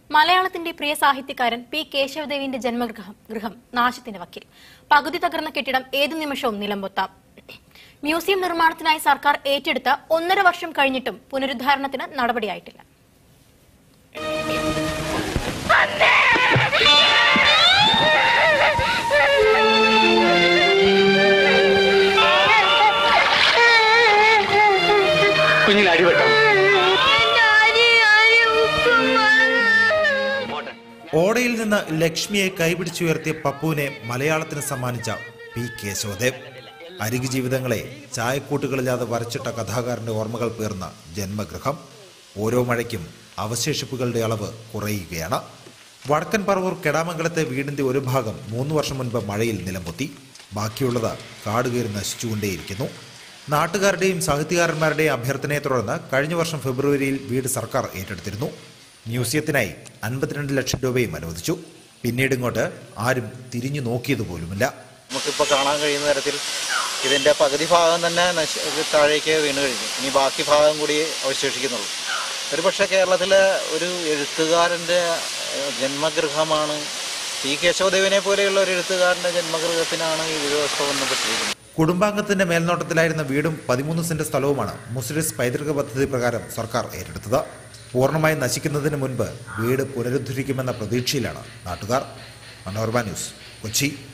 മലയാളത്തിന്റെ പ്രിയ സാഹിത്യകാരൻ പി കേശവദേവിന്റെ ജന്മഗൃഹം ഗൃഹം നാശത്തിന്റെ വക്കിൽ പകുതി തകർന്ന കെട്ടിടം ഏതു നിമിഷവും നിലംപൊത്താം മ്യൂസിയം നിർമ്മാണത്തിനായി സർക്കാർ ഏറ്റെടുത്ത ഒന്നര വർഷം കഴിഞ്ഞിട്ടും പുനരുദ്ധാരണത്തിന് നടപടിയായിട്ടില്ല കുഞ്ഞിന് അടിപെട്ടോ ഓടയിൽ നിന്ന് ലക്ഷ്മിയെ കൈപിടിച്ചുയർത്തിയ പപ്പുവിനെ മലയാളത്തിന് സമ്മാനിച്ച പി കേശവദേവ് അരികു ജീവിതങ്ങളെ ചായക്കൂട്ടുകളില്ലാതെ വരച്ചിട്ട കഥാകാരന്റെ ഓർമ്മകൾ പേർന്ന ജന്മഗൃഹം ഓരോ മഴയ്ക്കും അവശേഷിപ്പുകളുടെ അളവ് കുറയുകയാണ് വടക്കൻ പറവൂർ കെടാമംഗലത്തെ വീടിന്റെ ഒരു ഭാഗം മൂന്ന് വർഷം മുൻപ് മഴയിൽ നിലംപൊത്തി ബാക്കിയുള്ളത് കാടുകയറി നശിച്ചുകൊണ്ടേയിരിക്കുന്നു നാട്ടുകാരുടെയും സാഹിത്യകാരന്മാരുടെയും അഭ്യർത്ഥനയെ തുടർന്ന് കഴിഞ്ഞ വർഷം ഫെബ്രുവരിയിൽ വീട് സർക്കാർ ഏറ്റെടുത്തിരുന്നു മ്യൂസിയത്തിനായി അൻപത്തിരണ്ട് ലക്ഷം രൂപയും അനുവദിച്ചു പിന്നീട് ഇങ്ങോട്ട് ആരും തിരിഞ്ഞു നോക്കിയതുപോലുമില്ല നമുക്കിപ്പോൾ കാണാൻ കഴിയുന്ന തരത്തിൽ ഇതിൻ്റെ പകുതി ഭാഗം തന്നെ നശി താഴേക്ക് വീണ് കഴിഞ്ഞു ഇനി ബാക്കി ഭാഗം കൂടി അവശേഷിക്കുന്നുള്ളൂ ഒരു പക്ഷേ കേരളത്തിലെ ഒരു എഴുത്തുകാരൻ്റെ ഏഹ്, ജന്മഗൃഹമാണ് പി കേശവദേവിനെ പോലെയുള്ള ഒരു എഴുത്തുകാരൻ്റെ ജന്മഗൃഹത്തിനാണ് ഈ വ്യവസ്ഥ ബന്ധപ്പെട്ടിരിക്കുന്നത് കുടുംബാംഗത്തിന്റെ മേൽനോട്ടത്തിലായിരുന്ന വീടും പതിമൂന്ന് സെന്റ് സ്ഥലവുമാണ് മുസ്ലിസ് പൈതൃക പദ്ധതി പ്രകാരം സർക്കാർ ഏറ്റെടുത്തത് പൂർണ്ണമായി നശിക്കുന്നതിന് മുൻപ് വീട് പുനരുദ്ധരിക്കുമെന്ന പ്രതീക്ഷയിലാണ് നാട്ടുകാർ മനോരമ ന്യൂസ് കൊച്ചി